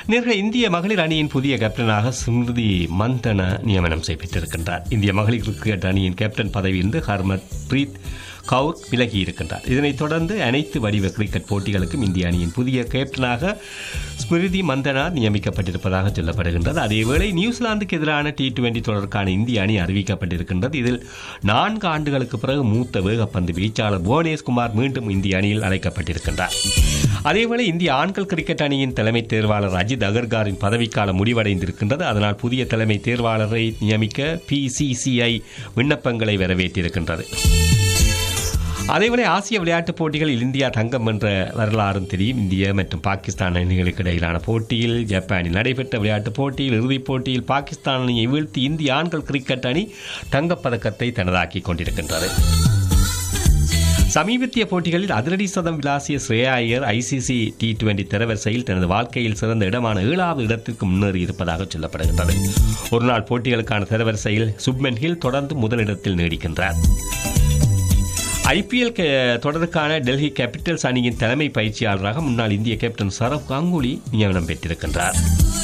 நேர்கள் இந்திய மகளிர் அணியின் புதிய கேப்டனாக ஸ்மிருதி மந்தன நியமனம் செய்யப்பட்டிருக்கின்றார் இந்திய மகளிர் கிரிக்கெட் அணியின் கேப்டன் பதவியிலிருந்து ஹர்மத் பிரீத் கவுர் விலகி இருக்கின்றார் இதனைத் தொடர்ந்து அனைத்து வடிவ கிரிக்கெட் போட்டிகளுக்கும் இந்திய அணியின் புதிய கேப்டனாக ஸ்மிருதி மந்தனா நியமிக்கப்பட்டிருப்பதாக சொல்லப்படுகின்றது அதேவேளை நியூசிலாந்துக்கு எதிரான டி டுவெண்டி தொடருக்கான இந்திய அணி அறிவிக்கப்பட்டிருக்கின்றது இதில் நான்கு ஆண்டுகளுக்கு பிறகு மூத்த வேகப்பந்து வீச்சாளர் புவனேஷ்குமார் மீண்டும் இந்திய அணியில் அழைக்கப்பட்டிருக்கின்றார் அதேவேளை இந்திய ஆண்கள் கிரிக்கெட் அணியின் தலைமை தேர்வாளர் அஜித் அகர்காரின் பதவிக்காலம் முடிவடைந்திருக்கின்றது அதனால் புதிய தலைமை தேர்வாளரை நியமிக்க பிசிசிஐ விண்ணப்பங்களை வரவேற்றிருக்கின்றது அதேவேளை ஆசிய விளையாட்டுப் போட்டிகளில் இந்தியா தங்கம் என்ற வரலாறும் தெரியும் இந்திய மற்றும் பாகிஸ்தான் அணிகளுக்கு இடையிலான போட்டியில் ஜப்பானில் நடைபெற்ற விளையாட்டுப் போட்டியில் இறுதிப் போட்டியில் பாகிஸ்தான் அணியை வீழ்த்தி இந்திய ஆண்கள் கிரிக்கெட் அணி தங்கப்பதக்கத்தை தனதாக்கிக் கொண்டிருக்கின்றது சமீபத்திய போட்டிகளில் அதிரடி சதம் விளாசிய Shreyas Iyer ICC T twenty தரவரிசையில் தனது வாழ்க்கையில் சிறந்த இடமான ஏழாவது இடத்திற்கு முன்னேறி இருப்பதாக சொல்லப்படுகின்றது ஒருநாள் போட்டிகளுக்கான தரவரிசையில் சுப்மென் ஹில் தொடர்ந்து முதலிடத்தில் நீடிக்கின்றார் ஐபிஎல் தொடருக்கான டெல்லி கேபிட்டல்ஸ் அணியின் தலைமை பயிற்சியாளராக முன்னாள் இந்திய கேப்டன் சரவ் கங்குலி நியமனம் பெற்றிருக்கின்றார்